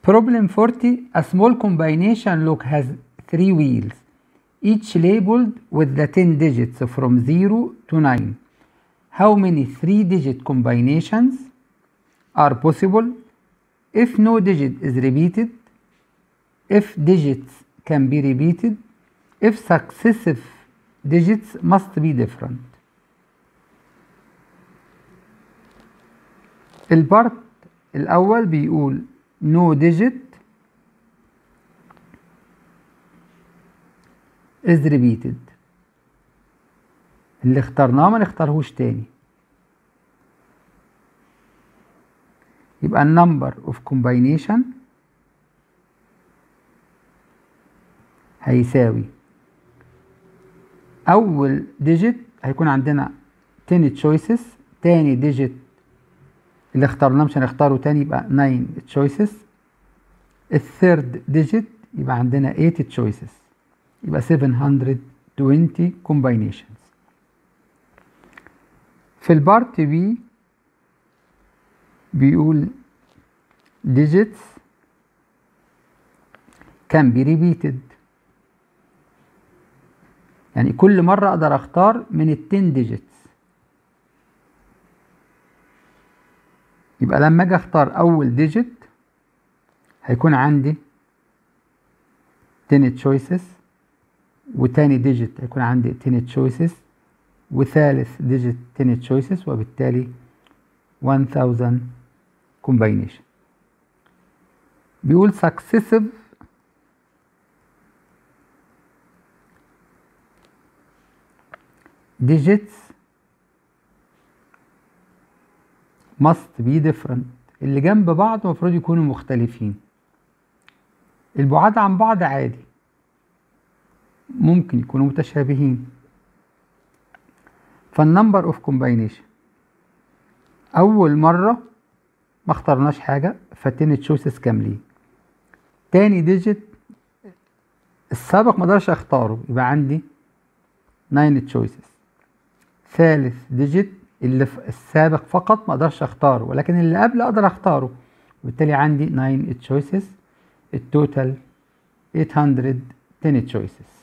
Problem 40 A small combination lock has three wheels each labeled with the 10 digits from 0 to 9 how many 3 digit combinations are possible if no digit is repeated if digits can be repeated if successive digits must be different البارت الأول بيقول no digit is repeated اللي اخترناه ما نختارهوش تاني يبقى النمبر اوف combination هيساوي أول digit هيكون عندنا 10 choices تاني digit اللي اخترناه مش هنختاره تاني يبقى 9 choices الثيرد digit يبقى عندنا 8 choices يبقى 720 combinations في البارت بي بيقول digits can be repeated يعني كل مرة أقدر أختار من ال 10 digits يبقى لما أجي أختار أول digit هيكون عندي 10 choices وتاني digit هيكون عندي 10 choices وثالث digit 10 choices وبالتالي 1000 combination بيقول successive digits must be different اللي جنب بعض المفروض يكونوا مختلفين البعاد عن بعض عادي ممكن يكونوا متشابهين فالنمبر اوف كومباينيشن اول مره ما اخترناش حاجه فاتين تشويسز كاملين تاني ديجيت السابق ما اقدرش اختاره يبقى عندي 9 تشويسز ثالث ديجيت اللي في السابق فقط ما اقدرش اختاره ولكن اللي قبل اقدر اختاره وبالتالي عندي 9 تشويسز التوتال 810 تشويسز